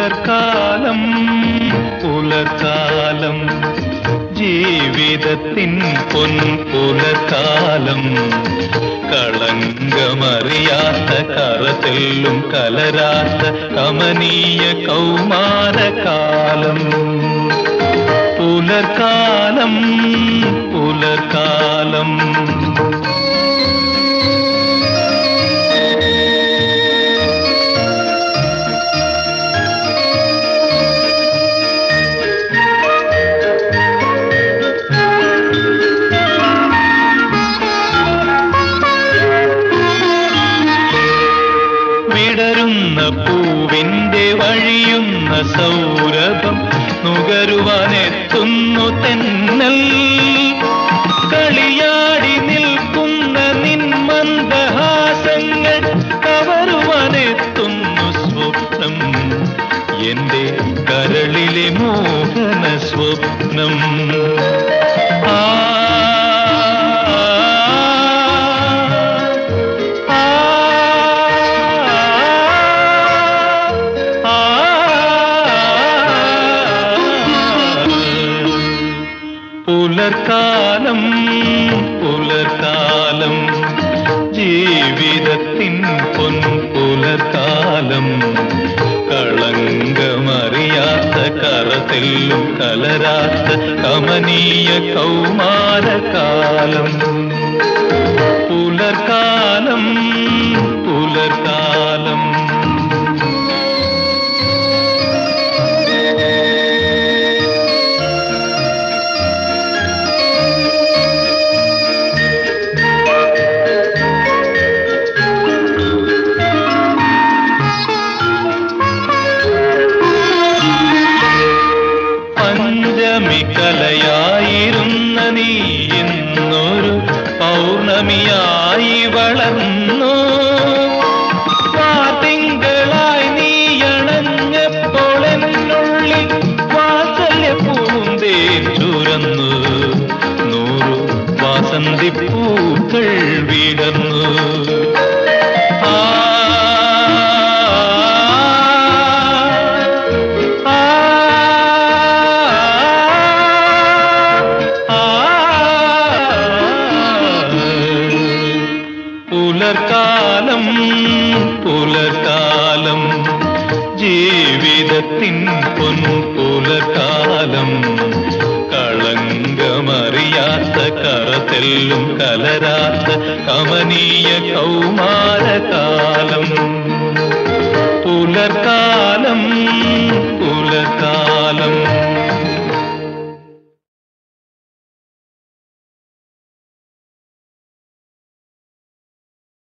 പുലർക്കാലം പുലർക്കാലം ജീവിതത്തിൻ പൊൻപുലർക്കാലം കളങ്കമറിയാത്ത കറതെല്ലും കലരാത്ത കമനീയ കൗമാരകാലം പുലർക്കാലം പുലർക്കാലം വിടരുന്ന പൂവിന്റെ വഴിയുന്ന സൗരഭം നുകരുവാനെത്തുന്നു തെന്നൽ കളിയാടി നിൽക്കുന്ന നിൻ മന്ദഹാസങ്ങൾ കവരുവാനെത്തുന്നു സ്വപ്നം എന്റെ കരളിലെ മോഹന സ്വപ്നം ആ പുലർക്കാലം പുലർക്കാലം ജീവിതത്തിൻ പൊൻപുലർക്കാലം കളങ്കമറിയാത്ത കറതെല്ലും കലരാത്ത കമനീയ കൗമാരകാലം പുലർക്കാലം പുലർക്കാലം പഞ്ചമി കലയായിരുന്ന നീ ഇന്നൊരു പൗർണമിയായി വളർന്നു തിങ്കളായി നീ അണഞ്ഞപ്പോൾ എന്നുള്ളിൽ വാത്സല്യ പൂന്തേ ചുരന്നു നൂറു വാസന്തി പൂക്കൾ വിടർന്നു ആ ആ പുലർക്കാലം പുലർക്കാലം ജീവിതത്തിൻ പൊൻപുലർക്കാലം കളങ്കമറിയാത്ത കറതെല്ലും കലരാത്ത കമനീയ കൗമാരകാലം പുലർക്കാലം